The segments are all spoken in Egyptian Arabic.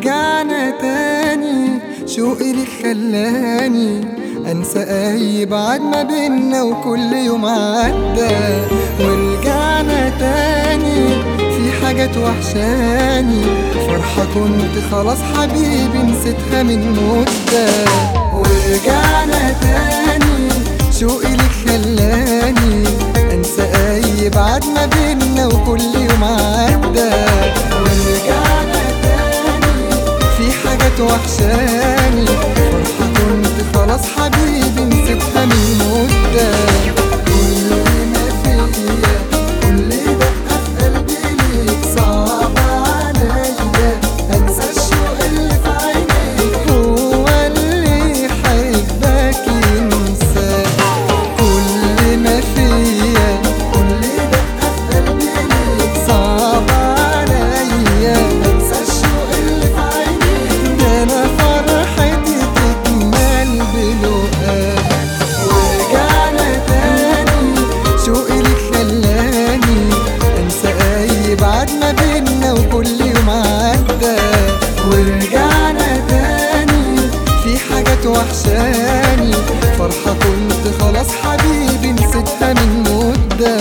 ورجعنا تاني شوقي لك خلاني انسى اي بعد ما بينا وكل يوم عدى ورجعنا تاني في حاجات وحشاني فرحة كنت خلاص حبيبي نسيتها من مدة ورجعنا تاني شوقي لك خلاني انسى اي بعد ما بينا وكل يوم عدى ورجعنا تاني في حاجات وحشاني فرحة كنت خلاص حبيبي نسيتها من مدة كل ما فيا كل دقة في قلبي ليك صعب عليا انسى الشوق اللي في عينيك هو اللي يحبك ينساك كل ما فيا كل دقة في قلبي ليك صعب عليا انسى الشوق اللي في عينيك ده انا فرحتي تكمل بلقاك ورجعنا تاني شوقي لك خلاني انسى اي بعد ما بينا وكل يوم عدى ورجعنا تاني في حاجات وحشاني فرحة كنت خلاص حبيبي نسيتها من مدة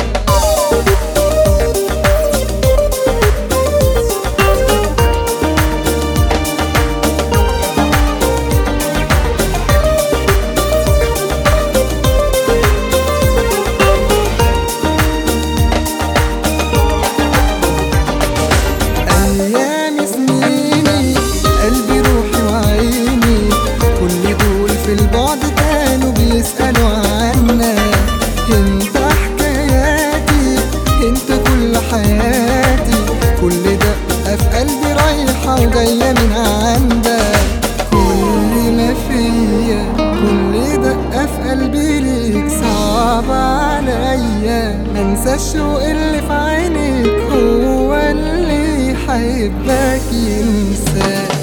أيام سنيني قلبي روحي وعيني كل دول في البعد كانوا بيسألوا عنا انت حكاياتي انت كل حياتي كل دقة في قلبي رايحة وجاية من عندك كل ما فيا كل دقة في قلبي ليك صعب عليا انسى الشوق اللي في عينيك هو اللي يحبك ينساك